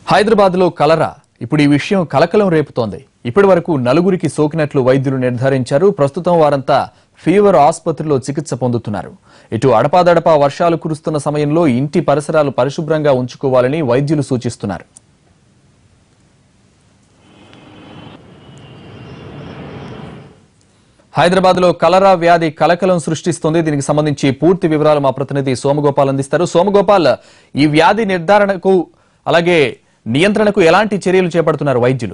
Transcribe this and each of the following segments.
హైదరాబాద్ లో కలరా ఇప్పుడు ఈ విషయం కలకలం రేపుతోంది ఇప్పటి వరకు నలుగురికి సోకినట్లు వైద్యులు నిర్ధారించారు ప్రస్తుతం వారంతా ఫీవర్ ఆసుపత్రిలో చికిత్స పొందుతున్నారు ఇటు అడపాదడపా వర్షాలు కురుస్తున్న సమయంలో ఇంటి పరిసరాలు పరిశుభ్రంగా ఉంచుకోవాలని వైద్యులు సూచిస్తున్నారు హైదరాబాద్ లో కలరా వ్యాధి కలకలం సృష్టిస్తోంది దీనికి సంబంధించి పూర్తి వివరాలు మా ప్రతినిధి సోమగోపాల్ అందిస్తారు సోమగోపాల్ ఈ వ్యాధి నిర్ధారణకు అలాగే నియంత్రణకు ఎలాంటి చర్యలు చేపడుతున్నారు వైద్యులు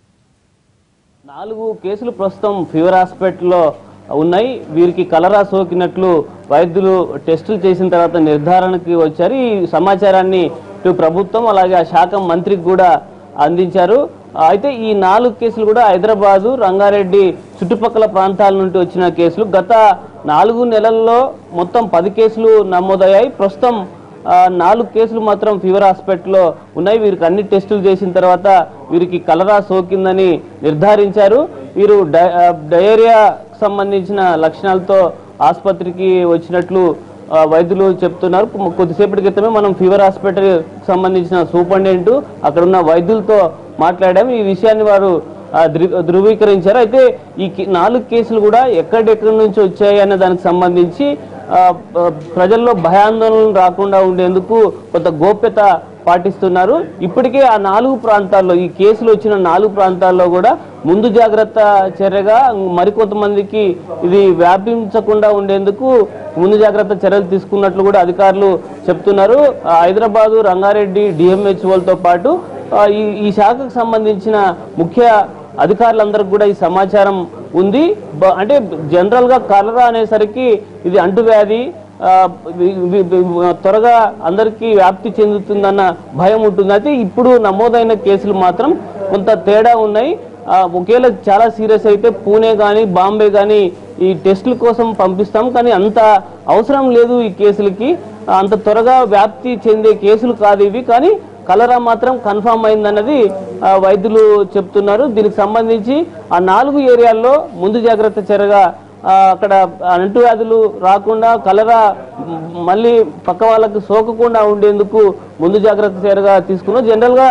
నాలుగు కేసులు ప్రస్తుతం ఫీవర్ హాస్పిటల్లో ఉన్నాయి వీరికి కలరా సోకినట్లు వైద్యులు టెస్టులు చేసిన తర్వాత నిర్ధారణకి వచ్చారు ఈ సమాచారాన్ని ఇటు ప్రభుత్వం అలాగే ఆ శాఖ మంత్రికి కూడా అందించారు అయితే ఈ నాలుగు కేసులు కూడా హైదరాబాదు రంగారెడ్డి చుట్టుపక్కల ప్రాంతాల నుండి వచ్చిన కేసులు గత నాలుగు నెలల్లో మొత్తం పది కేసులు నమోదయ్యాయి ప్రస్తుతం ఆ, నాలుగు కేసులు మాత్రం ఫీవర్ హాస్పిటల్లో ఉన్నాయి వీరికి అన్ని టెస్టులు చేసిన తర్వాత వీరికి కలరా సోకిందని నిర్ధారించారు వీరు డై- ఆ, డయేరియా సంబంధించిన లక్షణాలతో ఆసుపత్రికి వచ్చినట్లు ఆ, వైద్యులు చెప్తున్నారు కొ- కొద్దిసేపటి క్రితమే మనం ఫీవర్ హాస్పిటల్ సంబంధించిన సూపరింటెండెంట్ అక్కడ ఉన్న వైద్యులతో మాట్లాడాము ఈ విషయాన్ని వారు ఆ, ధృ- ధృవీకరించారు అయితే ఈ కే- నాలుగు కేసులు కూడా ఎక్కడెక్కడి నుంచి వచ్చాయి అనే దానికి సంబంధించి ఆ, ఆ, ప్రజల్లో భయాందోళనలు రాకుండా ఉండేందుకు కొంత గోప్యత పాటిస్తున్నారు ఇప్పటికే ఆ నాలుగు ప్రాంతాల్లో ఈ కేసులు వచ్చిన నాలుగు ప్రాంతాల్లో కూడా ముందు జాగ్రత్త చర్యగా మరికొంతమందికి ఇది వ్యాపించకుండా ఉండేందుకు ముందు జాగ్రత్త చర్యలు తీసుకున్నట్లు కూడా అధికారులు చెప్తున్నారు ఆ, హైదరాబాదు రంగారెడ్డి డిఎంహెచ్ఓలతో పాటు ఆ, ఈ ఈ శాఖకు సంబంధించిన ముఖ్య అధికారులందరికీ కూడా ఈ సమాచారం ఉంది బ- అంటే జనరల్ గా కలరా అనేసరికి ఇది అంటువ్యాధి ఆ, వి- వి- వి- త్వరగా అందరికీ వ్యాప్తి చెందుతుందన్న భయం ఉంటుంది అయితే ఇప్పుడు నమోదైన కేసులు మాత్రం కొంత తేడా ఉన్నాయి ఆ, ఒకేలా చాలా సీరియస్ అయితే పూణే కానీ బాంబే కానీ ఈ టెస్టుల కోసం పంపిస్తాం కానీ అంత అవసరం లేదు ఈ కేసులకి అంత త్వరగా వ్యాప్తి చెందే కేసులు కాదు ఇవి కానీ కలరా మాత్రం కన్ఫామ్ అయిందన్నది ఆ, వైద్యులు చెప్తున్నారు దీనికి సంబంధించి ఆ నాలుగు ఏరియాల్లో ముందు జాగ్రత్త చర్యగా ఆ, అక్కడ అంటువ్యాధులు రాకుండా కలరా మ్, మళ్ళీ పక్క వాళ్ళకు సోకకుండా ఉండేందుకు ముందు జాగ్రత్త చర్యగా తీసుకున్నాం జనరల్గా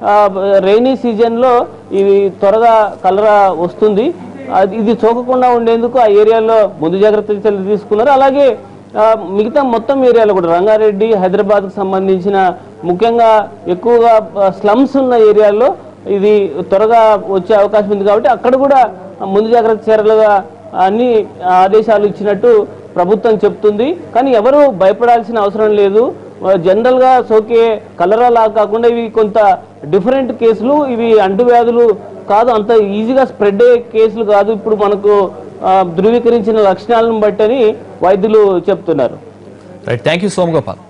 రైనీ సీజన్లో ఇవి త్వరగా కలరా వస్తుంది అది ఇది సోకకుండా ఉండేందుకు ఆ ఏరియాలో ముందు జాగ్రత్త చర్యలు తీసుకున్నారు అలాగే ఆ, మిగతా మొత్తం ఏరియాలో కూడా రంగారెడ్డి హైదరాబాద్కు సంబంధించిన ముఖ్యంగా ఎక్కువగా స్లమ్స్ ఉన్న ఏరియాల్లో ఇది త్వరగా వచ్చే అవకాశం ఉంది కాబట్టి అక్కడ కూడా ముందు జాగ్రత్త చర్యలుగా అన్ని ఆదేశాలు ఇచ్చినట్టు ప్రభుత్వం చెప్తుంది కానీ ఎవరు భయపడాల్సిన అవసరం లేదు జనరల్ గా సోకే కలరా లా కాకుండా ఇవి కొంత డిఫరెంట్ కేసులు ఇవి అంటువ్యాధులు కాదు అంత ఈజీగా స్ప్రెడ్ అయ్యే కేసులు కాదు ఇప్పుడు మనకు ఆ, ధృవీకరించిన లక్షణాలను బట్టి అని వైద్యులు చెప్తున్నారు రైట్ థ్యాంక్ యూ సోమగోపాల్